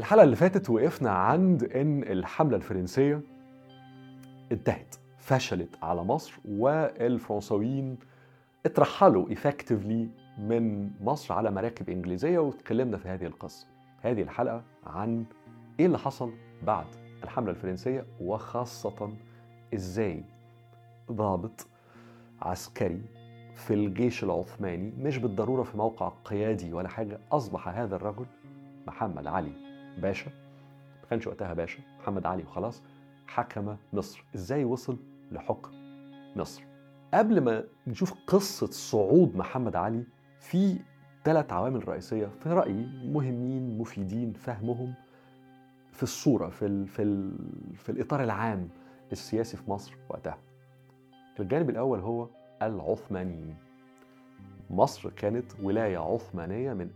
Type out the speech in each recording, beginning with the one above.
الحلقة اللي فاتت وقفنا عند إن الحملة الفرنسية انتهت فشلت على مصر والفرنساويين اترحلوا effectively من مصر على مراكب إنجليزية واتكلمنا في هذه القصة هذه الحلقة عن إيه اللي حصل بعد الحملة الفرنسية وخاصة إزاي ضابط عسكري في الجيش العثماني مش بالضرورة في موقع قيادي ولا حاجة أصبح هذا الرجل محمد علي باشا ما كانش وقتها باشا محمد علي وخلاص حكم مصر ازاي وصل لحكم مصر قبل ما نشوف قصة صعود محمد علي في ثلاث عوامل رئيسية في رأيي مهمين مفيدين فهمهم في الصورة في ال في ال في الإطار العام السياسي في مصر وقتها الجانب الأول هو العثمانيين مصر كانت ولاية عثمانية من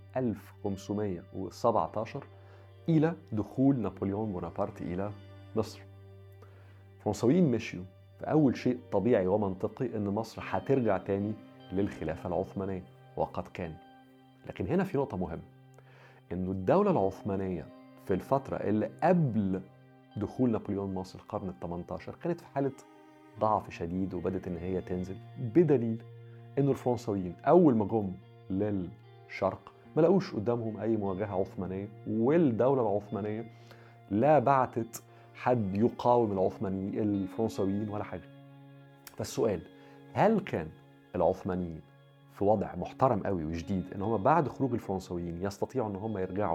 1517 إلى دخول نابليون بونابرت إلى مصر الفرنساويين مشيوا فأول شيء طبيعي ومنطقي إن مصر هترجع تاني للخلافة العثمانية وقد كان لكن هنا في نقطة مهمة إنه الدولة العثمانية في الفترة اللي قبل دخول نابليون مصر القرن ال 18 كانت في حالة ضعف شديد وبدت إن هي تنزل بدليل إنه الفرنساويين أول ما جم للشرق ما لقوش قدامهم أي مواجهة عثمانية والدولة العثمانية لا بعتت حد يقاوم العثمانيين الفرنساويين ولا حاجة فالسؤال هل كان العثمانيين في وضع محترم قوي وجديد ان هم بعد خروج الفرنساويين يستطيعوا ان هم يرجعوا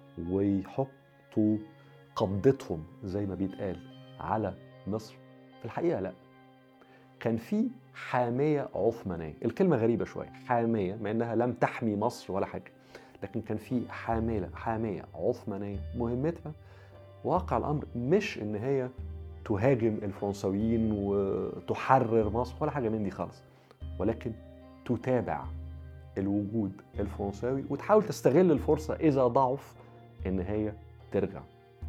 ويحطوا قبضتهم زي ما بيتقال على مصر في الحقيقه لا كان في حاميه عثمانيه الكلمه غريبه شويه حاميه مع انها لم تحمي مصر ولا حاجه لكن كان في حامله حاميه عثمانيه مهمتها واقع الامر مش ان هي تهاجم الفرنساويين وتحرر مصر ولا حاجه من دي خالص ولكن تتابع الوجود الفرنساوي وتحاول تستغل الفرصه اذا ضعف ان هي ترجع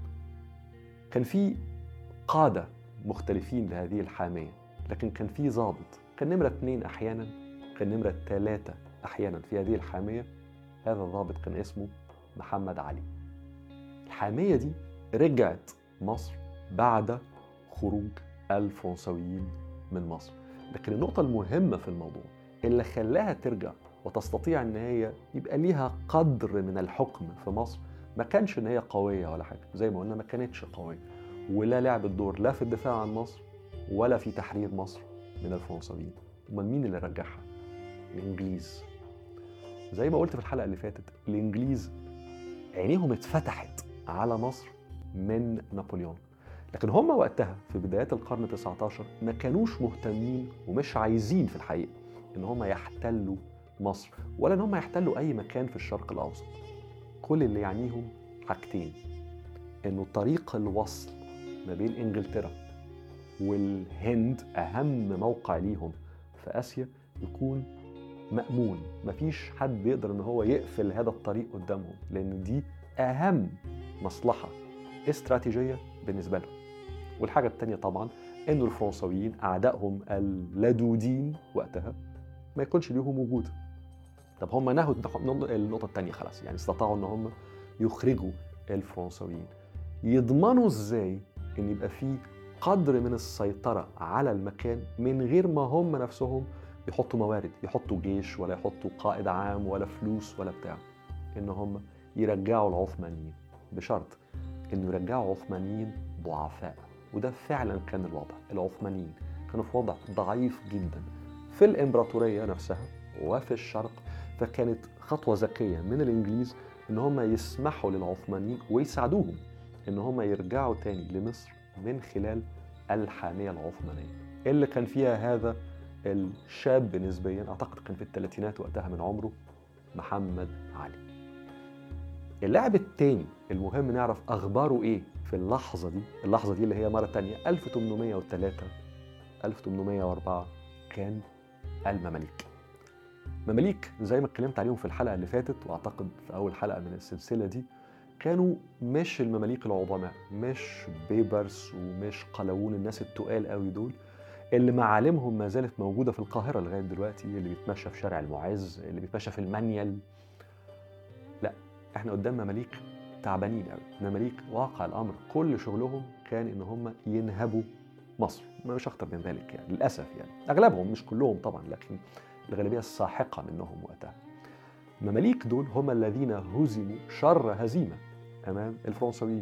كان في قاده مختلفين لهذه الحاميه لكن كان في ضابط كان نمره اثنين احيانا كان نمره ثلاثه احيانا في هذه الحاميه هذا الضابط كان اسمه محمد علي الحاميه دي رجعت مصر بعد خروج الفرنساويين من مصر لكن النقطة المهمة في الموضوع اللي خلاها ترجع وتستطيع ان هي يبقى ليها قدر من الحكم في مصر ما كانش ان هي قوية ولا حاجة زي ما قلنا ما كانتش قوية ولا لعبت دور لا في الدفاع عن مصر ولا في تحرير مصر من الفرنساويين امال مين اللي رجعها الانجليز زي ما قلت في الحلقة اللي فاتت الانجليز عينيهم اتفتحت على مصر من نابليون لكن هم وقتها في بدايات القرن 19 ما كانوش مهتمين ومش عايزين في الحقيقه ان هم يحتلوا مصر ولا ان هم يحتلوا اي مكان في الشرق الاوسط كل اللي يعنيهم حاجتين انه طريق الوصل ما بين انجلترا والهند اهم موقع ليهم في اسيا يكون مأمون مفيش حد يقدر ان هو يقفل هذا الطريق قدامهم لان دي اهم مصلحه استراتيجيه بالنسبه لهم والحاجه الثانيه طبعا انه الفرنساويين اعدائهم اللدودين وقتها ما يكونش ليهم وجود طب هم نهوا النقطه الثانيه خلاص يعني استطاعوا ان هم يخرجوا الفرنساويين يضمنوا ازاي ان يبقى في قدر من السيطره على المكان من غير ما هم نفسهم يحطوا موارد يحطوا جيش ولا يحطوا قائد عام ولا فلوس ولا بتاع ان هم يرجعوا العثمانيين بشرط انه يرجعوا عثمانيين ضعفاء وده فعلا كان الوضع العثمانيين كانوا في وضع ضعيف جدا في الامبراطوريه نفسها وفي الشرق فكانت خطوه ذكيه من الانجليز ان هم يسمحوا للعثمانيين ويساعدوهم ان هم يرجعوا تاني لمصر من خلال الحاميه العثمانيه اللي كان فيها هذا الشاب نسبيا اعتقد كان في الثلاثينات وقتها من عمره محمد علي اللاعب التاني المهم نعرف اخباره ايه في اللحظه دي اللحظه دي اللي هي مره تانية 1803 1804 كان المماليك مماليك زي ما اتكلمت عليهم في الحلقه اللي فاتت واعتقد في اول حلقه من السلسله دي كانوا مش المماليك العظماء مش بيبرس ومش قلاوون الناس التقال قوي دول اللي معالمهم ما زالت موجوده في القاهره لغايه دلوقتي اللي بيتمشى في شارع المعز اللي بيتمشى في المانيال لا احنا قدام مماليك تعبانين قوي المماليك واقع الامر كل شغلهم كان ان هم ينهبوا مصر مش اكتر من ذلك يعني للاسف يعني اغلبهم مش كلهم طبعا لكن الغالبيه الساحقه منهم وقتها المماليك دول هم الذين هزموا شر هزيمه امام الفرنساويين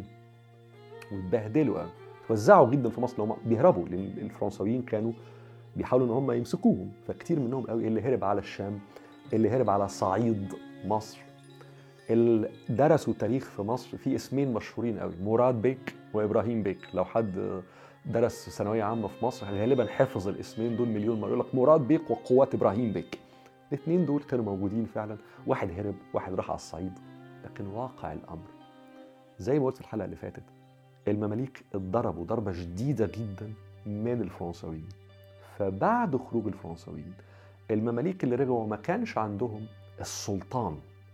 واتبهدلوا قوي توزعوا جدا في مصر هم بيهربوا لان الفرنساويين كانوا بيحاولوا ان هم يمسكوهم فكتير منهم قوي اللي هرب على الشام اللي هرب على صعيد مصر اللي درسوا تاريخ في مصر في اسمين مشهورين قوي مراد بيك وابراهيم بيك لو حد درس ثانويه عامه في مصر غالبا حفظ الاسمين دول مليون مره يقول لك مراد بيك وقوات ابراهيم بيك الاثنين دول كانوا موجودين فعلا واحد هرب واحد راح على الصعيد لكن واقع الامر زي ما قلت في الحلقه اللي فاتت المماليك اتضربوا ضربه شديده جدا من الفرنساويين فبعد خروج الفرنساويين المماليك اللي رجعوا ما كانش عندهم السلطان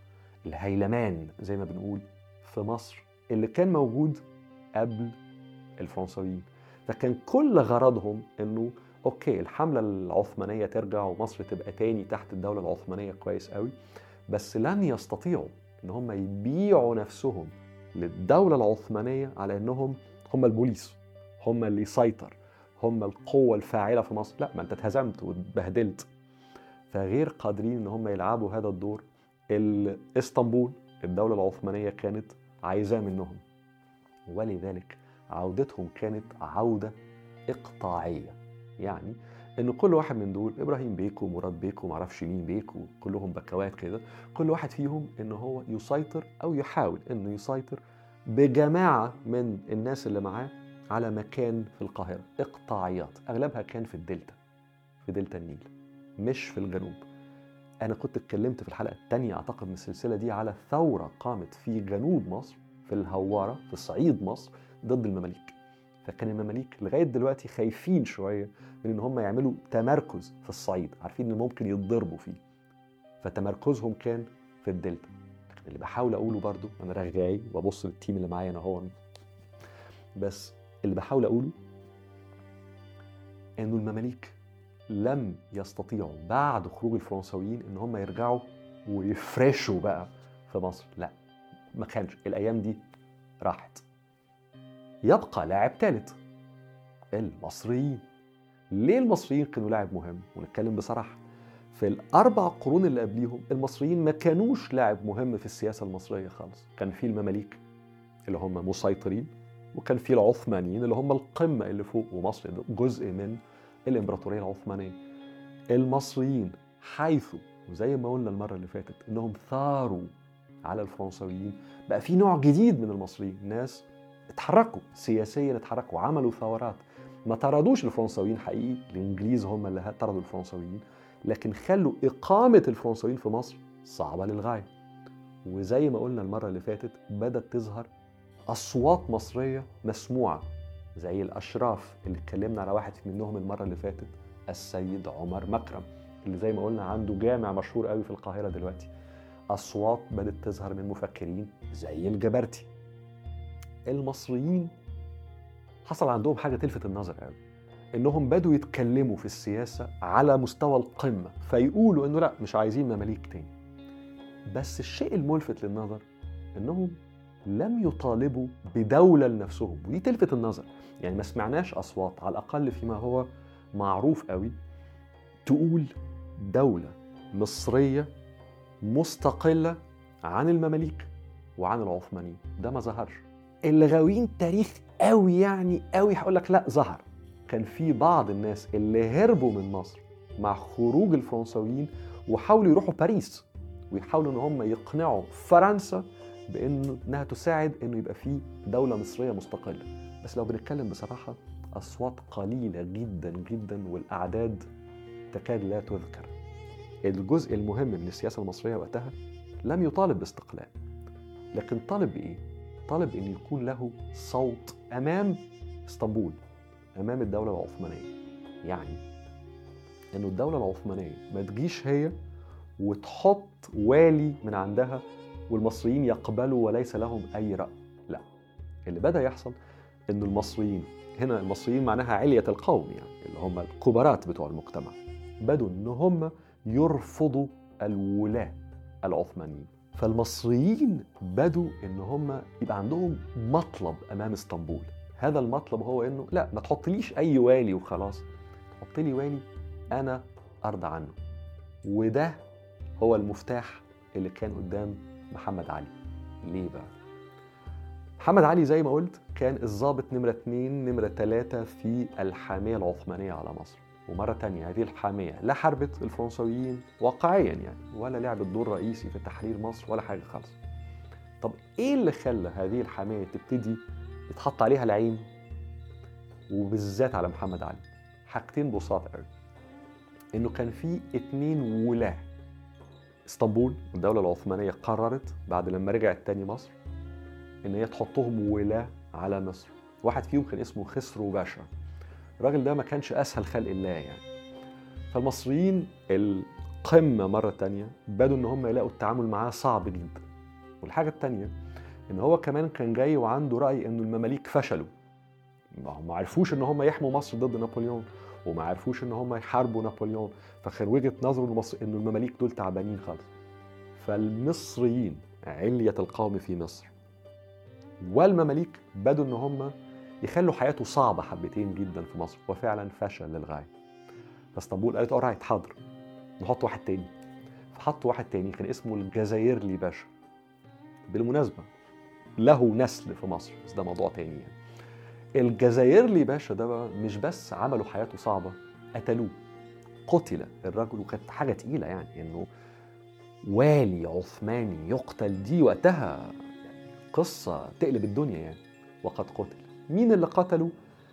الهيلمان زي ما بنقول في مصر اللي كان موجود قبل الفرنساويين فكان كل غرضهم انه اوكي الحمله العثمانيه ترجع ومصر تبقى تاني تحت الدوله العثمانيه كويس قوي بس لن يستطيعوا ان هم يبيعوا نفسهم للدوله العثمانيه على انهم هم البوليس هم اللي يسيطر هم القوه الفاعله في مصر لا ما انت اتهزمت واتبهدلت فغير قادرين ان هم يلعبوا هذا الدور اللي اسطنبول الدوله العثمانيه كانت عايزاه منهم ولذلك عودتهم كانت عوده اقطاعيه يعني ان كل واحد من دول ابراهيم بيك ومراد بيك ومعرفش مين بيك وكلهم بكوات كده كل واحد فيهم ان هو يسيطر او يحاول انه يسيطر بجماعه من الناس اللي معاه على مكان في القاهره اقطاعيات اغلبها كان في الدلتا في دلتا النيل مش في الجنوب انا كنت اتكلمت في الحلقه الثانيه اعتقد من السلسله دي على ثوره قامت في جنوب مصر في الهواره في صعيد مصر ضد المماليك فكان المماليك لغايه دلوقتي خايفين شويه من ان هم يعملوا تمركز في الصعيد عارفين ان ممكن يتضربوا فيه فتمركزهم كان في الدلتا لكن اللي بحاول اقوله برضو انا رغاي وابص للتيم اللي معايا انا هو بس اللي بحاول اقوله انه المماليك لم يستطيعوا بعد خروج الفرنساويين ان هم يرجعوا ويفرشوا بقى في مصر لا ما كانش الايام دي راحت يبقى لاعب ثالث المصريين ليه المصريين كانوا لاعب مهم ونتكلم بصراحه في الاربع قرون اللي قبليهم المصريين ما كانوش لاعب مهم في السياسه المصريه خالص كان في المماليك اللي هم مسيطرين وكان في العثمانيين اللي هم القمه اللي فوق ومصر جزء من الامبراطوريه العثمانيه المصريين حيث وزي ما قلنا المره اللي فاتت انهم ثاروا على الفرنساويين بقى في نوع جديد من المصريين ناس اتحركوا سياسيا اتحركوا عملوا ثورات ما طردوش الفرنساويين حقيقي الانجليز هم اللي طردوا الفرنساويين لكن خلوا اقامه الفرنساويين في مصر صعبه للغايه وزي ما قلنا المره اللي فاتت بدات تظهر اصوات مصريه مسموعه زي الاشراف اللي اتكلمنا على واحد منهم المره اللي فاتت السيد عمر مكرم اللي زي ما قلنا عنده جامع مشهور قوي في القاهره دلوقتي اصوات بدات تظهر من مفكرين زي الجبرتي المصريين حصل عندهم حاجه تلفت النظر قوي انهم بدوا يتكلموا في السياسه على مستوى القمه فيقولوا انه لا مش عايزين مماليك تاني بس الشيء الملفت للنظر انهم لم يطالبوا بدولة لنفسهم ودي تلفت النظر يعني ما سمعناش أصوات على الأقل فيما هو معروف قوي تقول دولة مصرية مستقلة عن المماليك وعن العثمانيين ده ما ظهرش اللي غاويين تاريخ قوي يعني قوي هقول لك لا ظهر كان في بعض الناس اللي هربوا من مصر مع خروج الفرنساويين وحاولوا يروحوا باريس ويحاولوا ان هم يقنعوا فرنسا بانه انها تساعد انه يبقى في دوله مصريه مستقله بس لو بنتكلم بصراحه اصوات قليله جدا جدا والاعداد تكاد لا تذكر الجزء المهم من السياسه المصريه وقتها لم يطالب باستقلال لكن طالب بايه طالب ان يكون له صوت امام اسطنبول امام الدوله العثمانيه يعني انه الدوله العثمانيه ما تجيش هي وتحط والي من عندها والمصريين يقبلوا وليس لهم اي راي لا اللي بدا يحصل ان المصريين هنا المصريين معناها عليه القوم يعني اللي هم الكبارات بتوع المجتمع بدوا ان هم يرفضوا الولاه العثمانيين فالمصريين بدوا ان هم يبقى عندهم مطلب امام اسطنبول هذا المطلب هو انه لا ما تحطليش اي والي وخلاص حط لي والي انا ارضى عنه وده هو المفتاح اللي كان قدام محمد علي ليه بقى محمد علي زي ما قلت كان الضابط نمرة اتنين نمرة تلاتة في الحامية العثمانية على مصر ومرة تانية هذه الحامية لا حاربت الفرنسويين واقعيا يعني ولا لعبت دور رئيسي في تحرير مصر ولا حاجة خالص طب ايه اللي خلى هذه الحامية تبتدي يتحط عليها العين وبالذات على محمد علي حاجتين بساط قوي انه كان في اتنين ولاة اسطنبول الدولة العثمانية قررت بعد لما رجعت تاني مصر ان هي تحطهم ولاة على مصر واحد فيهم كان اسمه خسرو باشا الراجل ده ما كانش اسهل خلق الله يعني فالمصريين القمة مرة تانية بدوا ان هم يلاقوا التعامل معاه صعب جدا والحاجة التانية ان هو كمان كان جاي وعنده رأي انه المماليك فشلوا ما عرفوش ان هم يحموا مصر ضد نابليون وما عرفوش ان هم يحاربوا نابليون فكان وجهه نظره مصر انه المماليك دول تعبانين خالص فالمصريين علية القوم في مصر والمماليك بدوا ان هم يخلوا حياته صعبه حبتين جدا في مصر وفعلا فشل للغايه فاسطنبول قالت اورايت حاضر نحط واحد تاني فحطوا واحد تاني كان اسمه الجزائرلي باشا بالمناسبه له نسل في مصر بس ده موضوع تاني يعني الجزائرلي باشا ده بقى مش بس عملوا حياته صعبه قتلوه قتل الرجل وكانت حاجه تقيله يعني انه والي عثماني يقتل دي وقتها قصه تقلب الدنيا يعني وقد قتل مين اللي قتله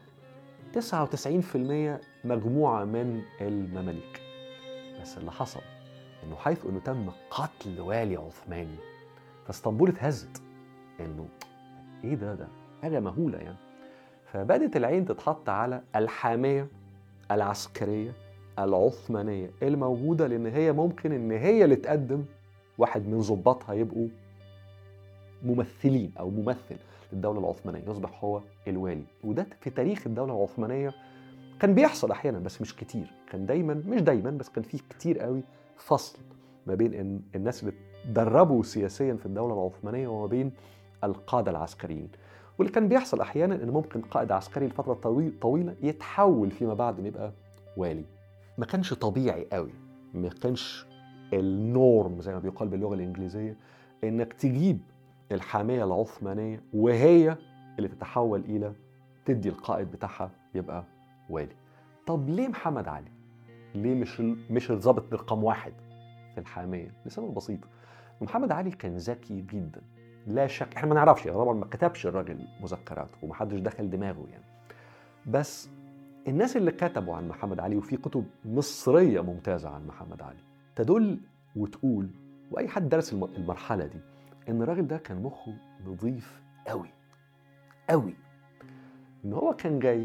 99% مجموعه من المماليك بس اللي حصل انه حيث انه تم قتل والي عثماني فاسطنبول اتهزت انه ايه ده ده حاجه مهوله يعني فبدت العين تتحط على الحامية العسكرية العثمانية الموجودة لأن هي ممكن إن هي اللي تقدم واحد من ظباطها يبقوا ممثلين أو ممثل للدولة العثمانية يصبح هو الوالي وده في تاريخ الدولة العثمانية كان بيحصل أحيانا بس مش كتير كان دايما مش دايما بس كان فيه كتير قوي فصل ما بين الناس اللي دربوا سياسيا في الدولة العثمانية وما بين القادة العسكريين واللي كان بيحصل احيانا ان ممكن قائد عسكري لفتره طويل طويله يتحول فيما بعد انه يبقى والي ما كانش طبيعي قوي ما كانش النورم زي ما بيقال باللغه الانجليزيه انك تجيب الحاميه العثمانيه وهي اللي تتحول الى تدي القائد بتاعها يبقى والي طب ليه محمد علي ليه مش مش الضابط رقم واحد في الحاميه لسبب بسيط محمد علي كان ذكي جدا لا شك احنا ما نعرفش طبعا ما كتبش الراجل مذكراته ومحدش دخل دماغه يعني بس الناس اللي كتبوا عن محمد علي وفي كتب مصريه ممتازه عن محمد علي تدل وتقول واي حد درس المرحله دي ان الراجل ده كان مخه نظيف قوي قوي ان هو كان جاي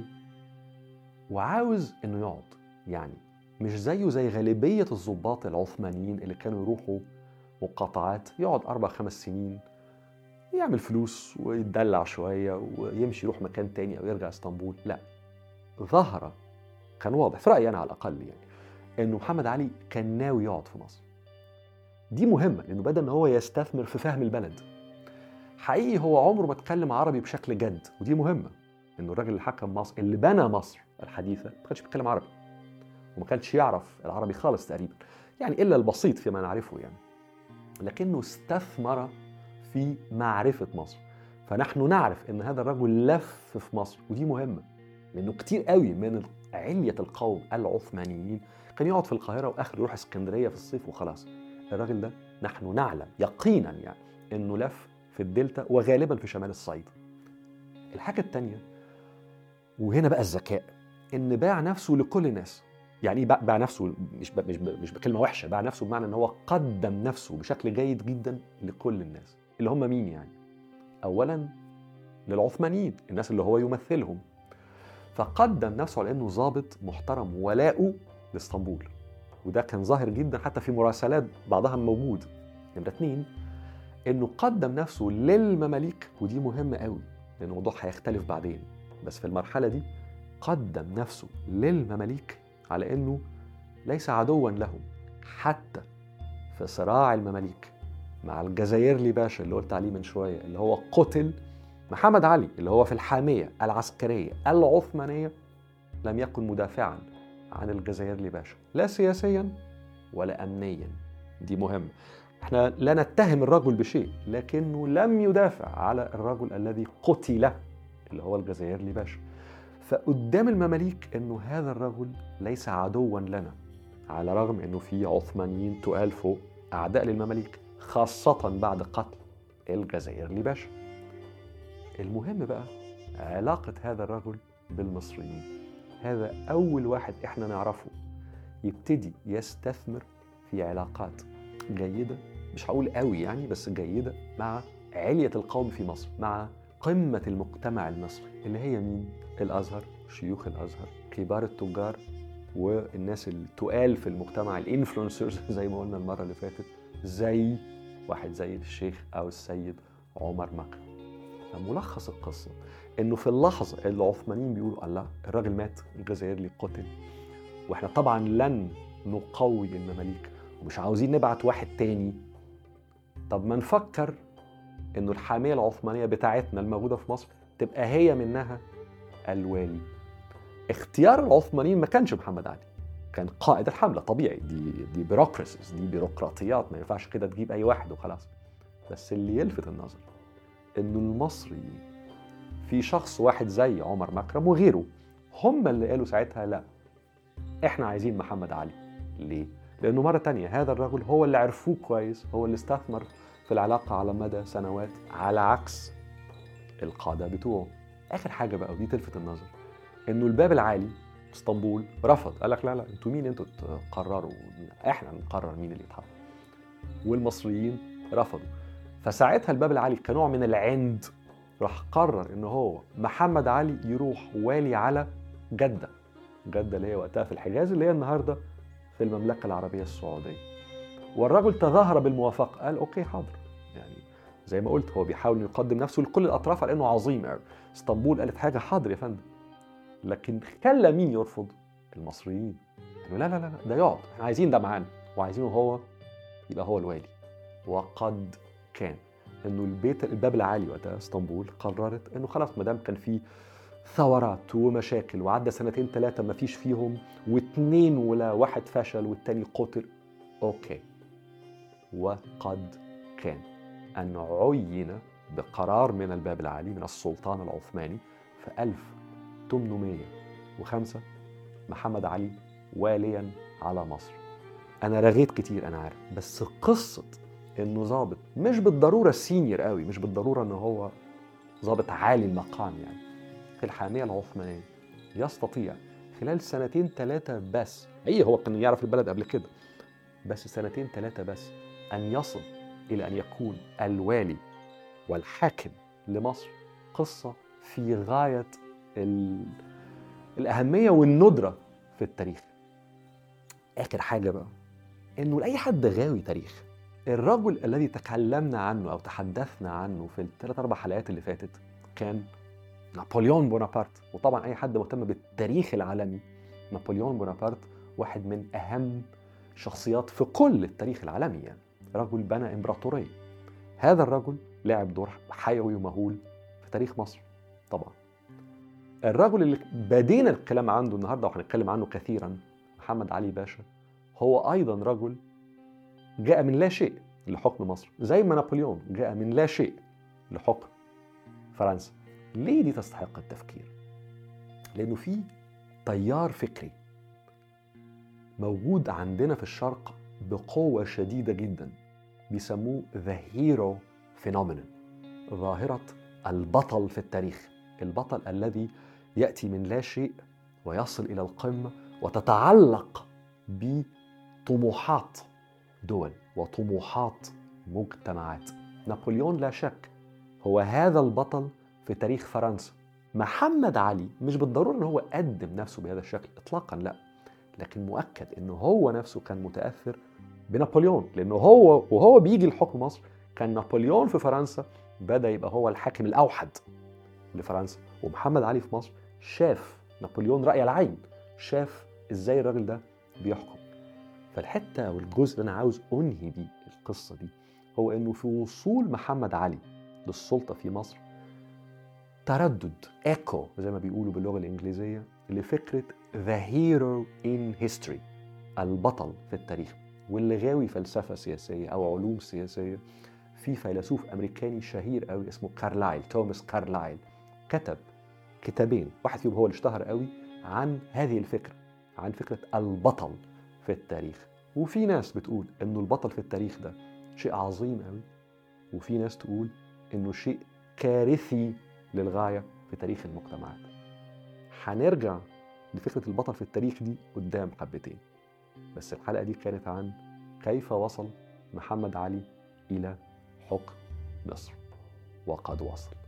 وعاوز انه يقعد يعني مش زيه زي غالبيه الضباط العثمانيين اللي كانوا يروحوا مقاطعات يقعد اربع خمس سنين يعمل فلوس ويتدلع شويه ويمشي يروح مكان تاني او يرجع اسطنبول لا ظهر كان واضح في رايي انا على الاقل يعني انه محمد علي كان ناوي يقعد في مصر دي مهمه لانه بدا ان هو يستثمر في فهم البلد حقيقي هو عمره ما اتكلم عربي بشكل جد ودي مهمه انه الراجل اللي حكم مصر اللي بنى مصر الحديثه ما كانش بيتكلم عربي وما كانش يعرف العربي خالص تقريبا يعني الا البسيط فيما نعرفه يعني لكنه استثمر في معرفة مصر فنحن نعرف ان هذا الرجل لف في مصر ودي مهمة لانه كتير قوي من علية القوم العثمانيين كان يقعد في القاهرة واخر يروح اسكندرية في الصيف وخلاص الراجل ده نحن نعلم يقينا يعني انه لف في الدلتا وغالبا في شمال الصعيد الحاجة التانية وهنا بقى الذكاء ان باع نفسه لكل الناس يعني ايه باع نفسه مش مش مش بكلمه وحشه باع نفسه بمعنى ان هو قدم نفسه بشكل جيد جدا لكل الناس اللي هم مين يعني اولا للعثمانيين الناس اللي هو يمثلهم فقدم نفسه على انه ضابط محترم ولاؤه لاسطنبول وده كان ظاهر جدا حتى في مراسلات بعضها موجود نمره اتنين انه قدم نفسه للمماليك ودي مهمه قوي لان الموضوع هيختلف بعدين بس في المرحله دي قدم نفسه للمماليك على انه ليس عدوا لهم حتى في صراع المماليك مع الجزائرلي باشا اللي قلت عليه من شويه اللي هو قتل محمد علي اللي هو في الحاميه العسكريه العثمانيه لم يكن مدافعا عن الجزائرلي باشا لا سياسيا ولا امنيا دي مهمه احنا لا نتهم الرجل بشيء لكنه لم يدافع على الرجل الذي قتل اللي هو الجزائرلي باشا فقدام المماليك انه هذا الرجل ليس عدوا لنا على رغم انه في عثمانيين تقال فوق اعداء للمماليك خاصة بعد قتل الجزائرلي باشا المهم بقى علاقة هذا الرجل بالمصريين هذا أول واحد إحنا نعرفه يبتدي يستثمر في علاقات جيدة مش هقول قوي يعني بس جيدة مع علية القوم في مصر مع قمة المجتمع المصري اللي هي مين؟ الأزهر شيوخ الأزهر كبار التجار والناس التقال في المجتمع الانفلونسرز زي ما قلنا المرة اللي فاتت زي واحد زي الشيخ أو السيد عمر مكرم ملخص القصة إنه في اللحظة اللي العثمانيين بيقولوا الله الراجل مات الجزائري قتل واحنا طبعا لن نقوي المماليك ومش عاوزين نبعت واحد تاني طب ما نفكر انه الحاميه العثمانيه بتاعتنا الموجوده في مصر تبقى هي منها الوالي اختيار العثمانيين ما كانش محمد علي كان قائد الحمله طبيعي دي دي بيروقراسيز دي بيروقراطيات ما ينفعش كده تجيب اي واحد وخلاص بس اللي يلفت النظر انه المصريين في شخص واحد زي عمر مكرم وغيره هم اللي قالوا ساعتها لا احنا عايزين محمد علي ليه؟ لانه مره تانية هذا الرجل هو اللي عرفوه كويس هو اللي استثمر في العلاقه على مدى سنوات على عكس القاده بتوعه اخر حاجه بقى ودي تلفت النظر انه الباب العالي اسطنبول رفض قال لك لا لا انتوا مين انتوا تقرروا احنا نقرر مين اللي يتحرك والمصريين رفضوا فساعتها الباب العالي كنوع من العند راح قرر ان هو محمد علي يروح والي على جده جده اللي هي وقتها في الحجاز اللي هي النهارده في المملكه العربيه السعوديه والرجل تظاهر بالموافقه قال اوكي حاضر يعني زي ما قلت هو بيحاول يقدم نفسه لكل الاطراف على انه عظيم قوي اسطنبول قالت حاجه حاضر يا فندم لكن خلى مين يرفض المصريين قالوا لا لا لا ده يقعد احنا عايزين ده معانا وعايزينه هو يبقى هو الوالي وقد كان انه البيت الباب العالي وقتها اسطنبول قررت انه خلاص ما دام كان في ثورات ومشاكل وعدى سنتين ثلاثه ما فيش فيهم واثنين ولا واحد فشل والتاني قتل اوكي وقد كان ان عين بقرار من الباب العالي من السلطان العثماني في 1805 محمد علي واليا على مصر انا رغيت كتير انا عارف بس قصه انه ظابط مش بالضروره سينيور قوي مش بالضروره ان هو ظابط عالي المقام يعني في الحاميه العثمانيه يستطيع خلال سنتين ثلاثه بس اي هو كان يعرف البلد قبل كده بس سنتين ثلاثه بس ان يصل الى ان يكون الوالي والحاكم لمصر قصه في غايه ال... الاهميه والندره في التاريخ اخر حاجه بقى انه لاي حد غاوي تاريخ الرجل الذي تكلمنا عنه او تحدثنا عنه في الثلاث اربع حلقات اللي فاتت كان نابليون بونابرت وطبعا اي حد مهتم بالتاريخ العالمي نابليون بونابرت واحد من اهم شخصيات في كل التاريخ العالمي يعني رجل بنى امبراطوريه هذا الرجل لعب دور حيوي ومهول في تاريخ مصر طبعا الرجل اللي بدينا الكلام عنه النهارده وهنتكلم عنه كثيرا محمد علي باشا هو ايضا رجل جاء من لا شيء لحكم مصر زي ما نابليون جاء من لا شيء لحكم فرنسا ليه دي تستحق التفكير لانه في تيار فكري موجود عندنا في الشرق بقوة شديدة جدا بيسموه ذا هيرو فينومينون ظاهرة البطل في التاريخ البطل الذي يأتي من لا شيء ويصل إلى القمة وتتعلق بطموحات دول وطموحات مجتمعات نابليون لا شك هو هذا البطل في تاريخ فرنسا محمد علي مش بالضروره ان هو قدم نفسه بهذا الشكل اطلاقا لا لكن مؤكد انه هو نفسه كان متاثر بنابليون لانه هو وهو بيجي لحكم مصر كان نابليون في فرنسا بدا يبقى هو الحاكم الاوحد لفرنسا ومحمد علي في مصر شاف نابليون راي العين شاف ازاي الراجل ده بيحكم فالحته او الجزء اللي انا عاوز انهي بيه القصه دي هو انه في وصول محمد علي للسلطه في مصر تردد ايكو زي ما بيقولوا باللغه الانجليزيه لفكره ذا هيرو ان هيستوري البطل في التاريخ واللي غاوي فلسفه سياسيه او علوم سياسيه في فيلسوف امريكاني شهير قوي اسمه كارلايل توماس كارلايل كتب كتابين واحد فيهم هو اللي اشتهر قوي عن هذه الفكره عن فكره البطل في التاريخ وفي ناس بتقول انه البطل في التاريخ ده شيء عظيم قوي وفي ناس تقول انه شيء كارثي للغايه في تاريخ المجتمعات هنرجع لفكره البطل في التاريخ دي قدام حبتين بس الحلقه دي كانت عن كيف وصل محمد علي الى حكم مصر وقد وصل